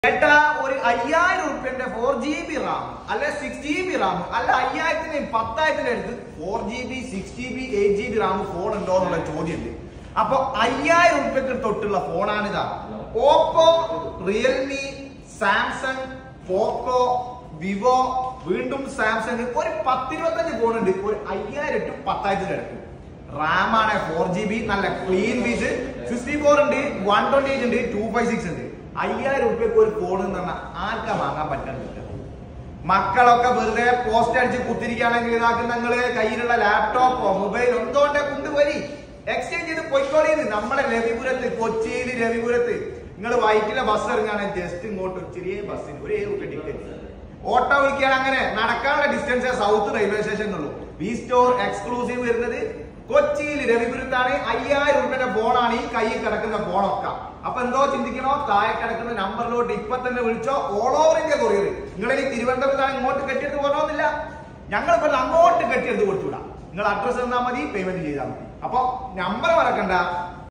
ചേട്ടാ ഒരു അയ്യായിരം റുപ്യന്റെ ഫോർ ജി ബി റാം അല്ലെ സിക്സ് ജി ബി റാം അല്ല അയ്യായിരത്തിന് പത്തായിരത്തിന് അടുത്ത് four G B six G B eight G B RAM phone ഉണ്ടോ എന്നുള്ള ചോദ്യമുണ്ട് അപ്പൊ അയ്യായിരം റുപ്യക്ക് തൊട്ടുള്ള ഫോണാണിതാ Oppo Realme Samsung Poco Vivo വീണ്ടും സാംസങ് ഒരു പത്തിരുപത്തഞ്ച് ഫോൺ ഉണ്ട് ഒരു അയ്യായിരം ടു പത്തായിരത്തിന് അടുത്ത് റാം ആണ് ഫോർ ജി ബി നല്ല ക്ലീൻ പീസ് സിക്സ്റ്റി ഫോർ ഉണ്ട് വൺ ട്വന്റി എയ്റ്റ് ഉണ്ട് ടു ഫൈവ് സിക്സ് ഉണ്ട് അയ്യായിരം റുപ്യക്ക് ഒരു ഫോൺ എന്ന് പറഞ്ഞാൽ ആർക്കാ വാങ്ങാൻ പറ്റാൻ മക്കളൊക്കെ വെറുതെ പോസ്റ്റ് അടിച്ച് കുത്തിരിക്കുകയാണെങ്കിൽ ഇതാക്കുന്ന നിങ്ങള് കയ്യിലുള്ള ലാപ്ടോപ്പോ മൊബൈലോ എന്തുകൊണ്ടേ കൊണ്ടുപോയി എക്സ്ചേഞ്ച് ചെയ്ത് പൊയ്ക്കോളിന്ന് നമ്മുടെ രവിപുരത്ത് കൊച്ചിയിൽ രവിപുരത്ത് നിങ്ങൾ വൈറ്റിലെ ബസ് ഇറങ്ങുകയാണെങ്കിൽ ജസ്റ്റ് ഇങ്ങോട്ട് ചെറിയ ബസ്സിന് ഒരു ഏഴ് റുപ്യ ടിക്കറ്റ് ഓട്ടോ വിളിക്കാൻ അങ്ങനെ നടക്കാനുള്ള ഡിസ്റ്റൻസ് സൗത്ത് റെയിൽവേ സ്റ്റേഷനുള്ളൂ വി സ്റ്റോർ എക്സ്ക്ലൂസീവ് വരുന്നത് കൊച്ചിയിൽ രവിപുരത്താണ് അയ്യായിരം രൂപയുടെ ഫോണാണ് ഈ കയ്യിൽ കിടക്കുന്ന ഫോണൊക്കെ അപ്പൊ എന്തോ ചിന്തിക്കണോ താഴെ കിടക്കുന്ന നമ്പറിലോട്ട് ഇപ്പൊ തന്നെ വിളിച്ചോ ഓൾ ഓവർ ഇന്ത്യ കൊറിയർ നിങ്ങൾ ഇനി തിരുവനന്തപുരത്താണ് ഇങ്ങോട്ട് കെട്ടിയെടുത്ത് പോകണമെന്നില്ല ഞങ്ങൾ ഇപ്പൊ അങ്ങോട്ട് കെട്ടിയെടുത്ത് കൊടുത്തുവിടാം നിങ്ങൾ അഡ്രസ് തന്നാൽ മതി പേയ്മെന്റ് ചെയ്താൽ മതി അപ്പൊ നമ്പർ മറക്കണ്ട